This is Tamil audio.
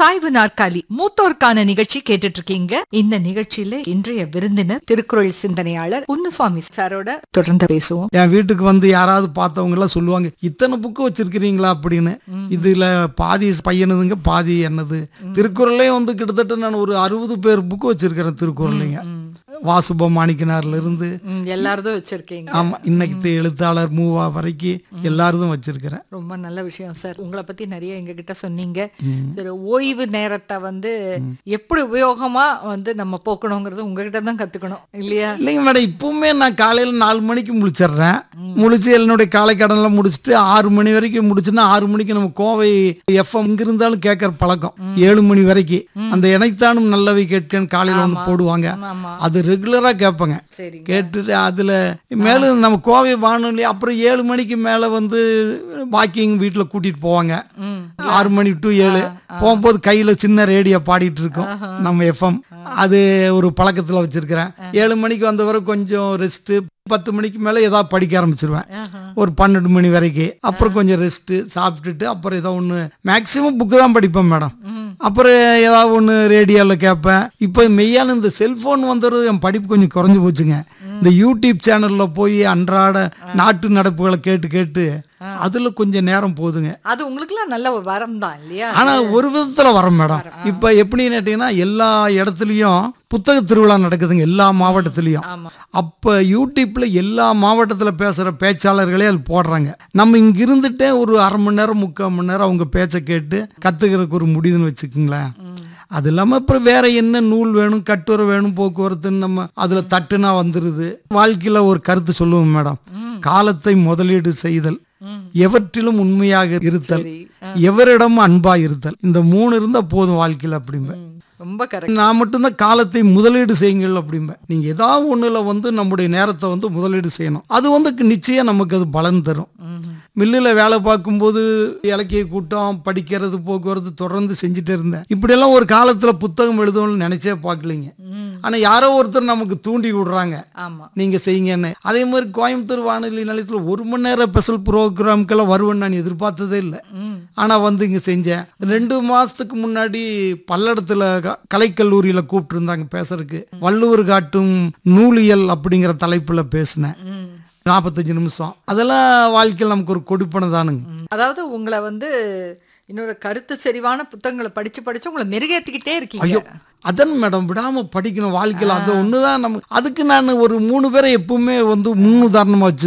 சாய்வு நாற்காலி மூத்தோர்க்கான நிகழ்ச்சி கேட்டுட்டு இருக்கீங்க இந்த நிகழ்ச்சியில இன்றைய விருந்தினர் திருக்குறள் சிந்தனையாளர் உன்னுசுவாமி சாரோட தொடர்ந்து பேசுவோம் என் வீட்டுக்கு வந்து யாராவது பார்த்தவங்க எல்லாம் சொல்லுவாங்க இத்தனை புக்கு வச்சிருக்கிறீங்களா அப்படின்னு இதுல பாதி பையனுதுங்க பாதி என்னது திருக்குறளே வந்து கிட்டத்தட்ட நான் ஒரு அறுபது பேர் புக்கு வச்சிருக்கிறேன் திருக்குறளைங்க வாசுப மாணிக்கனார்ல இருந்து ம், எல்லாரதும் வச்சிருக்கீங்க ஆமா இன்னைக்கு எழுத்தாளர் மூவா வரைக்கும் எல்லாரதும் வச்சிருக்கிறேன் ரொம்ப நல்ல விஷயம் சார் உங்களை பத்தி நிறைய எங்க கிட்ட சொன்னீங்க சரி ஓய்வு நேரத்தை வந்து எப்படி உபயோகமா வந்து நம்ம போக்கணுங்கிறது உங்ககிட்ட தான் கத்துக்கணும் இல்லையா இல்லைங்க மேடம் இப்பவுமே நான் காலையில் நாலு மணிக்கு முழிச்சிடுறேன் முழிச்சு என்னுடைய காலை கடன்லாம் முடிச்சுட்டு ஆறு மணி வரைக்கும் முடிச்சுன்னா ஆறு மணிக்கு நம்ம கோவை எஃப்எம் இங்க இருந்தாலும் கேட்கற பழக்கம் ஏழு மணி வரைக்கும் அந்த இணைத்தானும் நல்லவை கேட்கன்னு காலையில் ஒன்று போடுவாங்க ஆமா அது ரெகுலராக கேட்பேங்க சரிங்க கேட்டுட்டு அதில் மேலும் நம்ம கோவை வானொலி அப்புறம் ஏழு மணிக்கு மேலே வந்து வாக்கிங் வீட்டில் கூட்டிகிட்டு போவாங்க ம் ஆறு மணி டு ஏழு போகும்போது கையில் சின்ன ரேடியோ பாடிட்டு இருக்கோம் நம்ம எஃப்எம் அது ஒரு பழக்கத்தில் வச்சிருக்கிறேன் ஏழு மணிக்கு வந்தவரை கொஞ்சம் ரெஸ்ட்டு பத்து மணிக்கு மேலே ஏதாவது படிக்க ஆரம்பிச்சிருவேன் ஆஹா. ஒரு பன்னெண்டு மணி வரைக்கும் அப்புறம் கொஞ்சம் ரெஸ்ட்டு சாப்பிட்டுட்டு அப்புறம் ஏதோ ஒன்று மேக்ஸிமம் புக்கு தான் படிப்பேன் மேடம் அப்புறம் ஏதாவது ஒன்று ரேடியோவில் கேட்பேன் இப்போ மெய்யான இந்த செல்ஃபோன் வந்தது என் படிப்பு கொஞ்சம் குறைஞ்சி போச்சுங்க இந்த யூடியூப் சேனலில் போய் அன்றாட நாட்டு நடப்புகளை கேட்டு கேட்டு அதில் கொஞ்சம் நேரம் போகுதுங்க அது உங்களுக்குலாம் நல்ல ஒரு வரம் தான் இல்லையா ஆனால் ஒரு விதத்தில் வரோம் மேடம் இப்போ எப்படின்னு கேட்டிங்கன்னா எல்லா இடத்துலையும் புத்தக திருவிழா நடக்குதுங்க எல்லா மாவட்டத்துலேயும் ஆமா அப்போ யூடியூப்பில் எல்லா மாவட்டத்தில் பேசுகிற பேச்சாளர்களே அது போடுறாங்க நம்ம இங்கே இருந்துட்டே ஒரு அரை மணி நேரம் முக்கால் மணி நேரம் அவங்க பேச்சை கேட்டு கற்றுக்கிறதுக்கு ஒரு முடியுதுன்னு வச்சுக்கோங்களேன் அது இல்லாமல் அப்புறம் வேற என்ன நூல் வேணும் கட்டுரை வேணும் போக்குவரத்துன்னு நம்ம அதில் தட்டுனா வந்துடுது வாழ்க்கையில் ஒரு கருத்து சொல்லுவோம் மேடம் காலத்தை முதலீடு செய்தல் ம். எவற்றிலும் உண்மையாக இருத்தல் சரி எவரிடமும் அன்பா இருத்தல் இந்த மூணு இருந்தால் போதும் வாழ்க்கையில் அப்படிம்பேன் ம். ரொம்ப கரெக்ட் நான் மட்டும்தான் காலத்தை முதலீடு செய்யுங்கள் அப்படிம்பேன் நீங்க ஏதாவது ஒண்ணுல வந்து நம்முடைய நேரத்தை வந்து முதலீடு செய்யணும் அது வந்து நிச்சயம் நமக்கு அது பலன் தரும் மில்லில் வேலை பார்க்கும்போது இலக்கிய கூட்டம் படிக்கிறது போக்குவரத்து தொடர்ந்து செஞ்சுட்டே இருந்தேன் இப்படியெல்லாம் ஒரு காலத்தில் புத்தகம் எழுதணும்னு நினைச்சே பார்க்கலைங்க ஆனால் யாரோ ஒருத்தர் நமக்கு தூண்டி விடுறாங்க ஆமா நீங்க செய்யுங்கன்னு அதே மாதிரி கோயம்புத்தூர் வானொலி நிலையத்தில் ஒரு மணி நேரம் ஸ்பெஷல் ப்ரோக்ராம்க்கெல்லாம் வருவேன்னு நான் எதிர்பார்த்ததே இல்லை ம் ஆனால் வந்து இங்கே செஞ்சேன் ரெண்டு மாதத்துக்கு முன்னாடி பல்லடத்தில் க- கலைக்கல்லூரியில் கூப்பிட்டுருந்தாங்க பேசுறதுக்கு வள்ளுவர் காட்டும் நூலியல் அப்படிங்கிற தலைப்பில் பேசினேன் ம் நாற்பத்தஞ்சு நிமிஷம் அதெல்லாம் வாழ்க்கையில் நமக்கு ஒரு கொடுப்பனை தானுங்க ம். அதாவது உங்களை வந்து இன்னொரு கருத்து செறிவான புத்தகங்களை படிச்சு படிச்சு உங்களை மெருகேற்றிக்கிட்டே இருக்கீங்க ஐயோ அதான் மேடம் விடாம படிக்கணும் வாழ்க்கையில் அது ஒன்று தான் நம்ம அதுக்கு நான் ஒரு மூணு பேரை எப்பவுமே வந்து முன்னுதாரணமாக வச்சு